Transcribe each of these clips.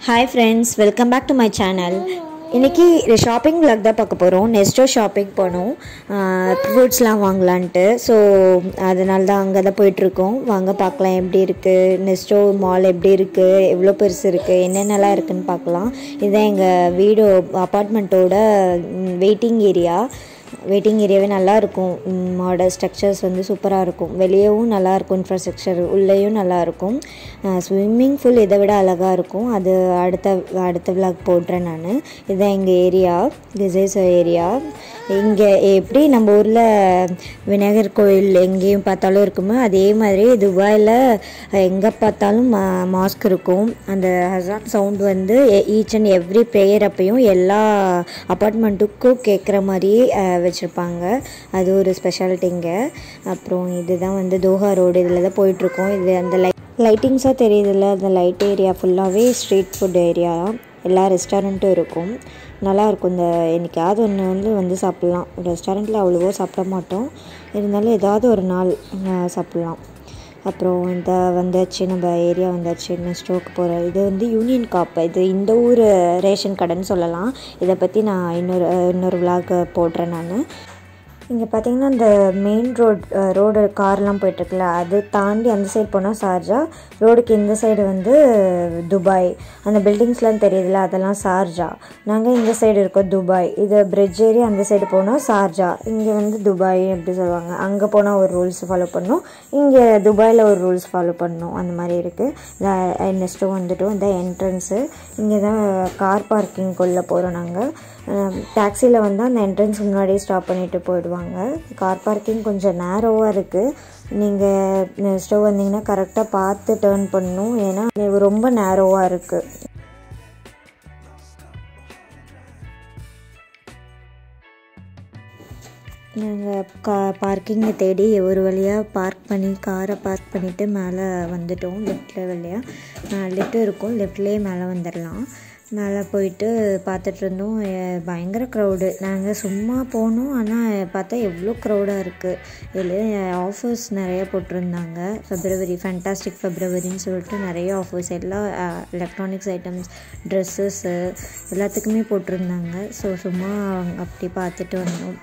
hi friends welcome back to my channel இன்றைக்கி shopping vlog தான் பார்க்க போகிறோம் நெக்ஸ்ட்டோ ஷாப்பிங் போனோம் ஃப்ரூட்ஸ்லாம் வாங்கலான்ட்டு ஸோ அதனால தான் அங்கே தான் போயிட்டுருக்கோம் வாங்க பார்க்கலாம் எப்படி இருக்குது நெக்ஸ்ட்டோ மால் எப்படி இருக்குது எவ்வளோ பெருசு இருக்குது என்னென்னலாம் இருக்குதுன்னு பார்க்கலாம் இதுதான் எங்கள் வீடு அப்பார்ட்மெண்ட்டோட வெயிட்டிங் ஏரியா வெயிட்டிங் ஏரியாவே நல்லா இருக்கும் மாடல் ஸ்ட்ரக்சர்ஸ் வந்து சூப்பராக இருக்கும் வெளியவும் நல்லா இருக்கும் இன்ஃப்ராஸ்ட்ரக்சர் உள்ளேயும் நல்லா இருக்கும் ஸ்விம்மிங் ஃபூல் இதை விட அழகாக இருக்கும் அது அடுத்த அடுத்த விளாக் போடுறேன் நான் இதுதான் எங்கள் ஏரியா திஸ் இஸ் ஏரியா இங்கே எப்படி நம்ம ஊரில் விநாயகர் கோயில் எங்கேயும் பார்த்தாலும் இருக்குமோ அதே மாதிரி துபாயில் எங்கே பார்த்தாலும் மா மாஸ்க் இருக்கும் அந்த ஹசான் சவுண்ட் வந்து ஈச் அண்ட் எவ்ரி ப்ரேயர் அப்பையும் எல்லா அப்பார்ட்மெண்ட்டுக்கும் கேட்குற மாதிரி வச்சுருப்பாங்க அது ஒரு ஸ்பெஷாலிட்டிங்க அப்புறம் இதுதான் வந்து தோஹா ரோடு இதில் தான் போயிட்டுருக்கோம் இது அந்த லைட் லைட்டிங்ஸாக தெரியுதுல்ல அந்த லைட் ஏரியா ஃபுல்லாகவே ஸ்ட்ரீட் ஃபுட் ஏரியா எல்லா ரெஸ்டாரண்ட்டும் இருக்கும் நல்லாயிருக்கும் இந்த என்னைக்காவது ஒன்று வந்து வந்து சாப்பிட்லாம் ரெஸ்டாரண்ட்டில் அவ்வளோவோ சாப்பிட மாட்டோம் இருந்தாலும் ஏதாவது ஒரு நாள் சாப்பிட்லாம் அப்புறம் இந்த வந்தாச்சு நம்ம ஏரியா வந்தாச்சு நெக்ஸ்டோக்கு போகிற இது வந்து யூனியன் காப் இது இந்த ஊர் ரேஷன் கடைன்னு சொல்லலாம் இதை பற்றி நான் இன்னொரு இன்னொரு விளாக் போடுறேன் நான் இங்கே பார்த்தீங்கன்னா இந்த மெயின் ரோட் ரோடு கார்லாம் போயிட்டுருக்குல்ல அது தாண்டி அந்த சைடு போனால் சார்ஜா ரோடுக்கு இந்த சைடு வந்து துபாய் அந்த பில்டிங்ஸ்லாம் தெரியுதுல்ல அதெல்லாம் சார்ஜா நாங்கள் இந்த சைடு இருக்கோம் துபாய் இது பிரிட்ஜ் ஏறி அந்த சைடு போனால் சார்ஜா இங்கே வந்து துபாய் அப்படி சொல்லுவாங்க அங்கே போனால் ஒரு ரூல்ஸ் ஃபாலோ பண்ணணும் இங்கே துபாயில் ஒரு ரூல்ஸ் ஃபாலோ பண்ணணும் அந்த மாதிரி இருக்குது நெக்ஸ்ட்டு வந்துட்டோம் இந்த என்ட்ரன்ஸு இங்கே தான் கார் பார்க்கிங்குள்ளே போகிறோம் நாங்கள் டாக்ஸியில் வந்து அந்த என்ட்ரன்ஸ் முன்னாடியே ஸ்டாப் பண்ணிவிட்டு போயிடுவாங்க கார் பார்க்கிங் கொஞ்சம் நேரோவாக இருக்குது நீங்கள் ஸ்டவ் வந்தீங்கன்னா கரெக்டாக பார்த்து டேர்ன் பண்ணணும் ஏன்னா இது ரொம்ப நேரோவாக இருக்குது நாங்கள் கா பார்க்கிங்கை தேடி ஒரு வழியாக பார்க் பண்ணி காரை பார்க் பண்ணிவிட்டு மேலே வந்துட்டோம் லெஃப்டில் வழியாக லிஃப்ட் இருக்கும் லெஃப்ட்லேயே மேலே வந்துடலாம் மேலே போயிட்டு பார்த்துட்டு இருந்தோம் பயங்கர க்ரௌடு நாங்கள் சும்மா போனோம் ஆனால் பார்த்தா எவ்வளோ க்ரௌடாக இருக்குது இதில் ஆஃபர்ஸ் நிறைய போட்டிருந்தாங்க ஃபெப்ரவரி ஃபேண்டாஸ்டிக் ஃபெப்ரவரின்னு சொல்லிட்டு நிறைய ஆஃபர்ஸ் எல்லா எலக்ட்ரானிக்ஸ் ஐட்டம்ஸ் ட்ரெஸ்ஸஸ்ஸு எல்லாத்துக்குமே போட்டிருந்தாங்க ஸோ சும்மா அப்படி பார்த்துட்டு வந்தோம்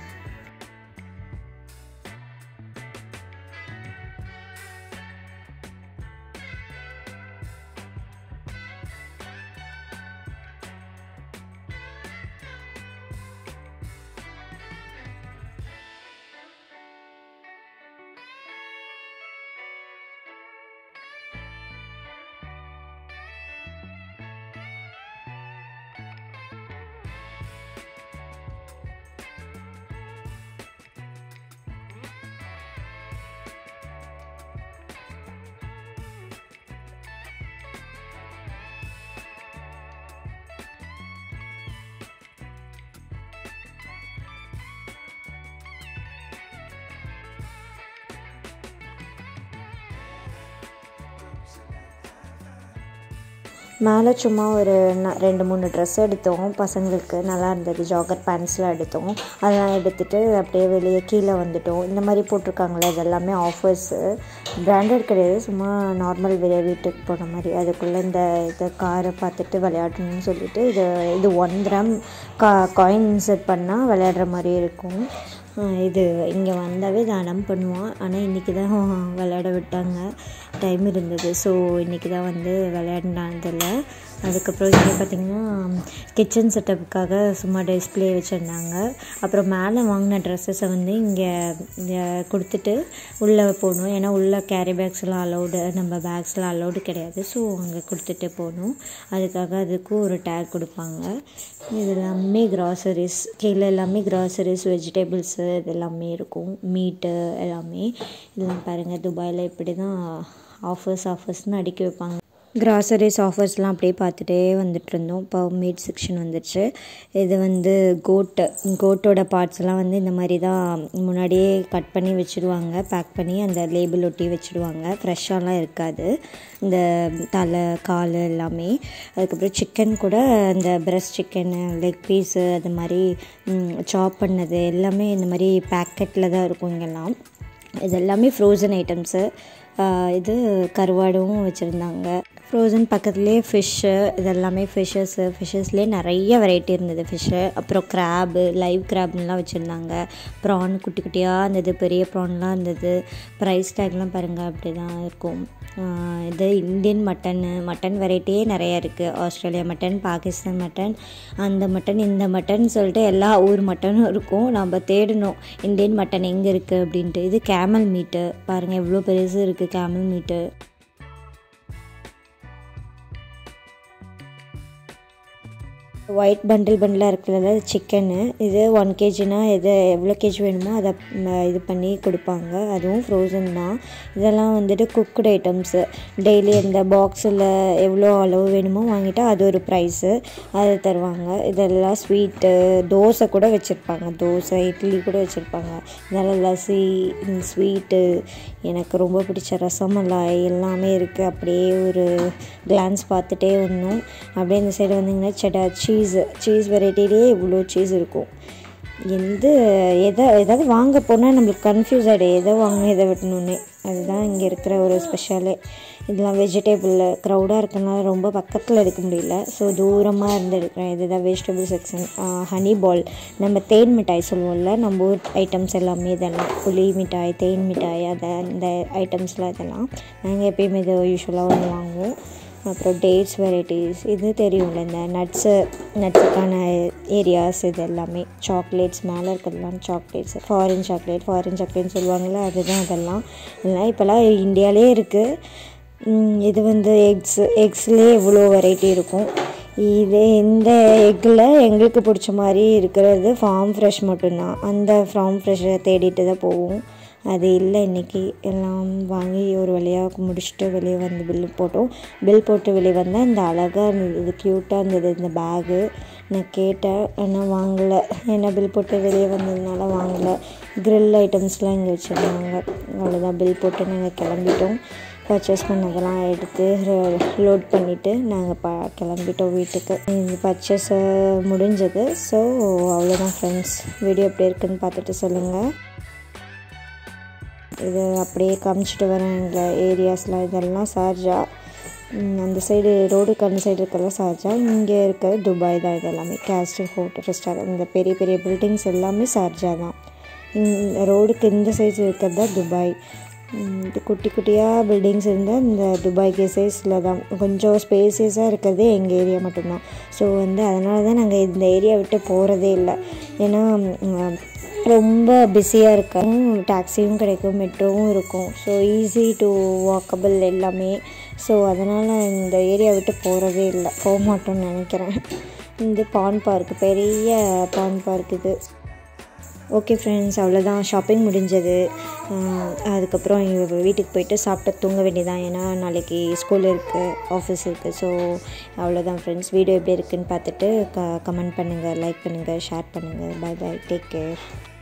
மேலே சும்மா ஒரு ரெண்டு மூணு ட்ரெஸ் எடுத்தோம் பசங்களுக்கு நல்லா இருந்தது ஜாகர் பேண்ட்ஸ்லாம் எடுத்தோம் அதெல்லாம் எடுத்துகிட்டு அப்படியே வெளியே கீழே வந்துட்டோம் இந்த மாதிரி போட்டிருக்காங்களே இது எல்லாமே ஆஃபர்ஸு பிராண்டட் கிடையாது சும்மா நார்மல் வெளியே வீட்டுக்கு போன மாதிரி அதுக்குள்ளே இந்த இதை காரை பார்த்துட்டு விளையாடணும்னு சொல்லிட்டு இது இது ஒன் கிராம் கா காயின் இன்சர்ட் பண்ணால் விளையாடுற மாதிரி இருக்கும் இது இங்கே வந்தாவே தானம் பண்ணுவான் ஆனால் இன்றைக்கி தான் விளையாட விட்டாங்க டைம் இருந்தது ஸோ இன்றைக்கி தான் வந்து விளையாடினதில்ல அதுக்கப்புறம் இங்கே பார்த்திங்கன்னா கிச்சன் செட்டப்புக்காக சும்மா டிஸ்பிளே வச்சுருந்தாங்க அப்புறம் மேலே வாங்கின ட்ரெஸ்ஸஸை வந்து இங்கே கொடுத்துட்டு உள்ளே போகணும் ஏன்னா உள்ளே கேரி பேக்ஸ்லாம் அலௌடு நம்ம பேக்ஸ்லாம் அலௌடு கிடையாது ஸோ அங்கே கொடுத்துட்டு போகணும் அதுக்காக அதுக்கும் ஒரு டேக் கொடுப்பாங்க இது எல்லாமே கிராசரிஸ் கீழே எல்லாமே கிராசரிஸ் வெஜிடபிள்ஸு இது எல்லாமே இருக்கும் மீட்டு எல்லாமே இதெல்லாம் பாருங்கள் துபாயில் இப்படி தான் ஆஃபர்ஸ் ஆஃபர்ஸ்னு அடிக்க வைப்பாங்க கிராசரிஸ் ஆஃபர்ஸ்லாம் அப்படியே பார்த்துட்டே வந்துட்டு இருந்தோம் இப்போ மீட் செக்ஷன் வந்துடுச்சு இது வந்து கோட்டு கோட்டோட பார்ட்ஸ்லாம் வந்து இந்த மாதிரி தான் முன்னாடியே கட் பண்ணி வச்சுடுவாங்க பேக் பண்ணி அந்த லேபிள் ஒட்டி வச்சுடுவாங்க ஃப்ரெஷ்ஷாலாம் இருக்காது இந்த தலை கால் எல்லாமே அதுக்கப்புறம் சிக்கன் கூட இந்த பிரஸ்ட் சிக்கனு லெக் பீஸு அது மாதிரி சாப் பண்ணது எல்லாமே இந்த மாதிரி பேக்கெட்டில் தான் இருக்கும் இங்கெல்லாம் இது எல்லாமே ஃப்ரோசன் ஐட்டம்ஸு இது கருவாடும் வச்சுருந்தாங்க ஃப்ரோசன் பக்கத்துலேயே ஃபிஷ்ஷு இதெல்லாமே ஃபிஷ்ஷஸ்ஸு ஃபிஷ்ஷஸ்லேயே நிறைய வெரைட்டி இருந்தது ஃபிஷ்ஷு அப்புறம் கிராபு லைவ் கிராப்லாம் வச்சுருந்தாங்க ப்ரான் குட்டி குட்டியாக இருந்தது பெரிய ப்ரான்லாம் இருந்தது ப்ரைஸ் டேக்லாம் பாருங்கள் அப்படி தான் இருக்கும் இது இந்தியன் மட்டனு மட்டன் வெரைட்டியே நிறையா இருக்குது ஆஸ்திரேலியா மட்டன் பாகிஸ்தான் மட்டன் அந்த மட்டன் இந்த மட்டன் சொல்லிட்டு எல்லா ஊர் மட்டனும் இருக்கும் நம்ம தேடணும் இந்தியன் மட்டன் எங்கே இருக்குது அப்படின்ட்டு இது கேமல் மீட்டு பாருங்கள் எவ்வளோ பெருசு இருக்குது கேமல் மீட்டு ஒயிட் பண்டில் பண்டிலாக இருக்கிறது சிக்கனு இது ஒன் கேஜினா எது எவ்வளோ கேஜி வேணுமோ அதை இது பண்ணி கொடுப்பாங்க அதுவும் ஃப்ரோசன் தான் இதெல்லாம் வந்துட்டு குக்குடு ஐட்டம்ஸு டெய்லி இந்த பாக்ஸில் எவ்வளோ அளவு வேணுமோ வாங்கிட்டால் அது ஒரு ப்ரைஸு அதை தருவாங்க இதெல்லாம் ஸ்வீட்டு தோசை கூட வச்சுருப்பாங்க தோசை இட்லி கூட வச்சுருப்பாங்க இதெல்லாம் லஸ்ஸி ஸ்வீட்டு எனக்கு ரொம்ப பிடிச்ச ரசமலாய் எல்லாமே இருக்குது அப்படியே ஒரு கிளான்ஸ் பார்த்துட்டே வரணும் அப்படியே இந்த சைடு வந்தீங்கன்னா செடா சீஸு சீஸ் வெரைட்டிலேயே இவ்வளோ சீஸ் இருக்கும் எந்த எதை எதாவது வாங்க போனால் நம்மளுக்கு கன்ஃபியூஸ் ஆகிடும் எதை வாங்கணும் எதை விட்டணுன்னே அதுதான் இங்கே இருக்கிற ஒரு ஸ்பெஷலே இதெல்லாம் வெஜிடேபிள் க்ரௌடாக இருக்கனால ரொம்ப பக்கத்தில் எடுக்க முடியல ஸோ தூரமாக இருந்து எடுக்கிறேன் இதுதான் வெஜிடபிள் செக்ஷன் ஹனி பால் நம்ம தேன் மிட்டாய் சொல்லுவோம்ல நம்ம ஊர் ஐட்டம்ஸ் எல்லாமே இதெல்லாம் புளி மிட்டாய் தேன் மிட்டாய் அதை அந்த ஐட்டம்ஸ்லாம் இதெல்லாம் நாங்கள் எப்பயுமே இது யூஸ்வலாக ஒன்று வாங்குவோம் அப்புறம் டேட்ஸ் வெரைட்டிஸ் இது தெரியும்ல இந்த நட்ஸு நட்ஸுக்கான ஏரியாஸ் இது எல்லாமே சாக்லேட்ஸ் மேலே இருக்கிறதுலாம் சாக்லேட்ஸ் ஃபாரின் சாக்லேட் ஃபாரின் சாக்லேட்னு சொல்லுவாங்கள்ல அதுதான் அதெல்லாம் இதெல்லாம் இப்போல்லாம் இந்தியாவிலே இருக்குது இது வந்து எக்ஸ் எக்ஸ்லேயே இவ்வளோ வெரைட்டி இருக்கும் இது இந்த எக்கில் எங்களுக்கு பிடிச்ச மாதிரி இருக்கிறது ஃபார்ம் ஃப்ரெஷ் மட்டும்தான் அந்த ஃபார்ம் ஃப்ரெஷ்ஷை தேடிட்டு தான் போவோம் அது இல்லை இன்றைக்கி எல்லாம் வாங்கி ஒரு வழியாக முடிச்சுட்டு வெளியே வந்து பில் போட்டோம் பில் போட்டு வெளியே வந்தால் இந்த அழகாக இருந்தது க்யூட்டாக இருந்தது இந்த பேகு நான் கேட்டேன் ஆனால் வாங்கலை ஏன்னா பில் போட்டு வெளியே வந்ததுனால வாங்கலை க்ரில் ஐட்டம்ஸ்லாம் இங்கே வச்சுருந்தாங்க அவ்வளோதான் பில் போட்டு நாங்கள் கிளம்பிட்டோம் பர்ச்சேஸ் பண்ணதெல்லாம் எடுத்து லோட் பண்ணிவிட்டு நாங்கள் ப கிளம்பிட்டோம் வீட்டுக்கு இந்த பர்ச்சேஸ் முடிஞ்சது ஸோ அவ்வளோதான் ஃப்ரெண்ட்ஸ் வீடியோ எப்படி இருக்குன்னு பார்த்துட்டு சொல்லுங்கள் இது அப்படியே காமிச்சிட்டு வரேன் எங்கள் ஏரியாஸ்லாம் இதெல்லாம் சார்ஜா அந்த சைடு ரோடுக்கு அந்த சைடு இருக்கிறதெல்லாம் சார்ஜா இங்கே இருக்கிறது துபாய் தான் இது எல்லாமே கேஸ்டல் ஹோட்டல் ரெஸ்டாரண்ட் இந்த பெரிய பெரிய பில்டிங்ஸ் எல்லாமே சார்ஜா தான் ரோடுக்கு இந்த சைடு இருக்கிறது தான் துபாய் இது குட்டி குட்டியாக பில்டிங்ஸ் இருந்தால் இந்த துபாய் கேசஸில் தான் கொஞ்சம் ஸ்பேசியஸாக இருக்கிறதே எங்கள் ஏரியா மட்டும்தான் ஸோ வந்து அதனால தான் நாங்கள் இந்த ஏரியா விட்டு போகிறதே இல்லை ஏன்னா ரொம்ப பிஸியாக இருக்கும் டாக்ஸியும் கிடைக்கும் மெட்ரோவும் இருக்கும் ஸோ ஈஸி டு வாக்கபிள் எல்லாமே ஸோ அதனால் இந்த ஏரியா விட்டு போகிறதே இல்லை போக மாட்டோம்னு நினைக்கிறேன் இது பான் பார்க் பெரிய பான் பார்க் இது ஓகே ஃப்ரெண்ட்ஸ் அவ்வளோதான் ஷாப்பிங் முடிஞ்சது அதுக்கப்புறம் எங்கள் வீட்டுக்கு போயிட்டு சாப்பிட்டு தூங்க வேண்டியதான் ஏன்னா நாளைக்கு ஸ்கூல் இருக்குது ஆஃபீஸ் இருக்குது ஸோ அவ்வளோதான் ஃப்ரெண்ட்ஸ் வீடியோ எப்படி இருக்குன்னு பார்த்துட்டு க கமெண்ட் பண்ணுங்கள் லைக் பண்ணுங்கள் ஷேர் பண்ணுங்கள் பை பை டேக் கேர்